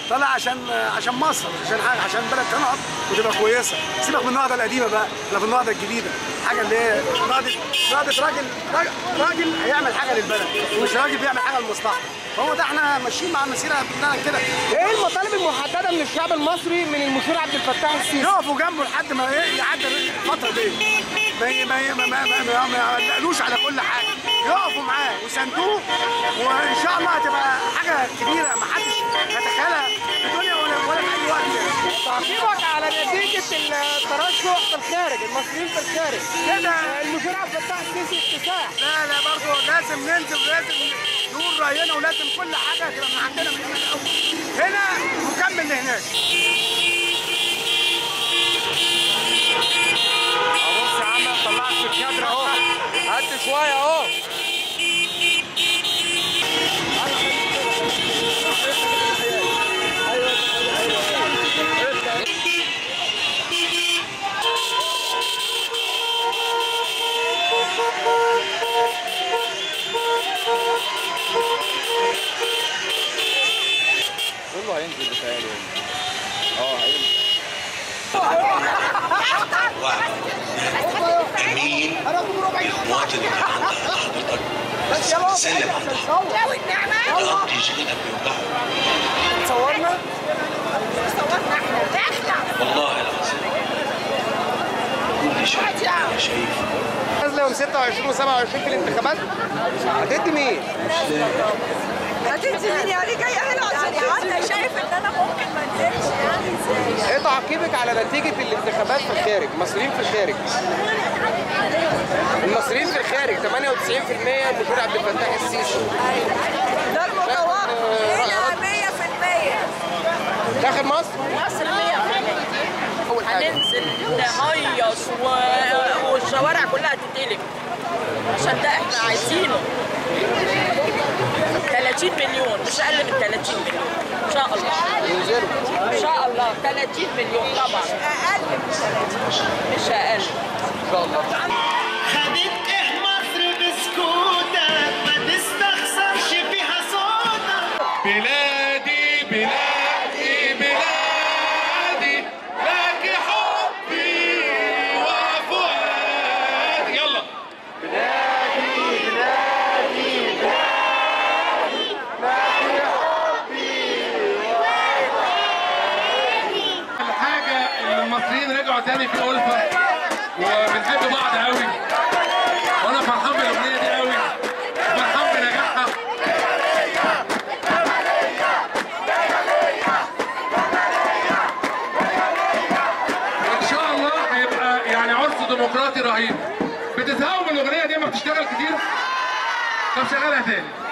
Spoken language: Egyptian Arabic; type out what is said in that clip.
طالع عشان عشان مصر عشان حاجه عشان البلد تنهض وتبقى كويسه سيبك من النهضه القديمه بقى احنا في النهضه الجديده حاجه اللي هي نهضه نهضه راجل راجل- راجل هيعمل حاجه للبلد مش راجل بيعمل حاجه لمصلحته هو ده احنا ماشيين مع المسيره بتاعنا كده ايه المطالب المحدده من الشعب المصري من المشير عبد الفتاح السيسي يقفوا جنبه لحد ما ايه يعدي الفتره دي ما ي- ما ي- ما ما ما- ما- ما يقلقلوش على كل حاجه يقفوا معاه ويساندوه وان شاء الله هتبقى حاجه كبيره ما حدش يتخيلها في الدنيا ولا ولا في اي وقت يعني. تعقيبك على نتيجه الترشح في الخارج المصريين في الخارج كده المشير عبد الفتاح السيسي اكتساح لا لا برضه لازم ننزل ولازم نقول راينا ولازم كل حاجه تبقى من عندنا من هنا الاول هنا نكمل لهناك بص يا عم طلعت في الكادر اهو هات شويه اهو كله هينزل بتهيألي اه هينزل امين مواطن الكلام حضرتك سلم على ظهرك تيجي قلبك بيوجعه صورنا والله العظيم كل شيء انا شايف نازله يوم 26 و27 في الانتخابات هتدي مين؟ هتنزل مين يعني جايه هنا عشان يعني شايف ان انا ممكن ما انزلش يعني ازاي ايه تعقيبك على نتيجه الانتخابات في الخارج المصريين في الخارج المصريين في الخارج 98% المشير عبد الفتاح السيسي ده المتوقع هنا 100% داخل مصر مصر 100% اول حاجه هننزل نهيص و... والشوارع كلها تتقلب عشان ده احنا عايزينه 30 مليون مش اقل من 30 مليون ان شاء الله ينزلوا ان شاء الله 30 مليون طبعا اقل من 30 مش اقل ان شاء الله خدت ايه مصر بسكوتك ما تستخسرش فيها صوتك بلادي بلادي بلادي لك حبي وفؤادي يلا الحاجة اللي المصريين رجعوا تاني في ألفة وبنحب بعض قوي وأنا فرحان بالأغنية دي قوي فرحان بنجاحها ان شاء الله هيبقى يعني عرس ديمقراطي رهيب بتزهقوا من الاغنيه دي ما بتشتغل كتير طب شغلها تاني